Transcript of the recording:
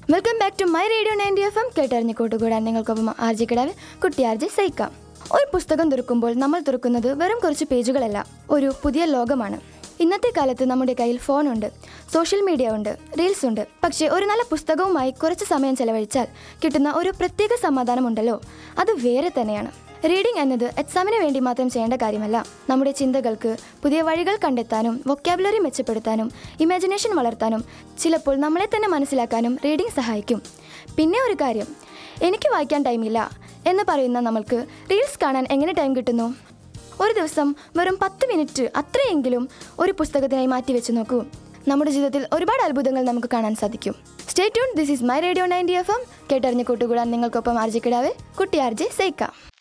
welcome back to my radio ninety F M കേട്ടറിഞ്ഞ് കൂട്ടുകൂടാൻ നിങ്ങൾക്കൊപ്പം ആർജി കിടാവ് കുട്ടി ആർജി സൈക്കാം ഒരു പുസ്തകം തുറക്കുമ്പോൾ നമ്മൾ തുറക്കുന്നത് വെറും കുറച്ച് പേജുകളല്ല ഒരു പുതിയ ലോകമാണ് ഇന്നത്തെ കാലത്ത് നമ്മുടെ കയ്യിൽ ഫോണുണ്ട് സോഷ്യൽ മീഡിയ ഉണ്ട് റീൽസ് ഉണ്ട് പക്ഷേ ഒരു നല്ല പുസ്തകവുമായി കുറച്ച് സമയം ചെലവഴിച്ചാൽ കിട്ടുന്ന ഒരു പ്രത്യേക സമാധാനമുണ്ടല്ലോ അത് വേറെ തന്നെയാണ് റീഡിംഗ് എന്നത് എക്സാമിന് വേണ്ടി മാത്രം ചെയ്യേണ്ട കാര്യമല്ല നമ്മുടെ ചിന്തകൾക്ക് പുതിയ വഴികൾ കണ്ടെത്താനും വൊക്കാബുലറി മെച്ചപ്പെടുത്താനും ഇമാജിനേഷൻ വളർത്താനും ചിലപ്പോൾ നമ്മളെ തന്നെ മനസ്സിലാക്കാനും റീഡിംഗ് സഹായിക്കും പിന്നെ ഒരു കാര്യം എനിക്ക് വായിക്കാൻ ടൈമില്ല എന്ന് പറയുന്ന നമ്മൾക്ക് റീൽസ് കാണാൻ എങ്ങനെ ടൈം കിട്ടുന്നു ഒരു ദിവസം വെറും പത്ത് മിനിറ്റ് അത്രയെങ്കിലും ഒരു പുസ്തകത്തിനായി മാറ്റിവെച്ച് നോക്കൂ നമ്മുടെ ജീവിതത്തിൽ ഒരുപാട് അത്ഭുതങ്ങൾ നമുക്ക് കാണാൻ സാധിക്കും stay tune this is my radio ninety F M കേട്ടറിഞ്ഞ് കൂട്ടുകൂടാൻ നിങ്ങൾക്കൊപ്പം ആർജി കിടാവ് കുട്ടി ആർജെ സൈക്ക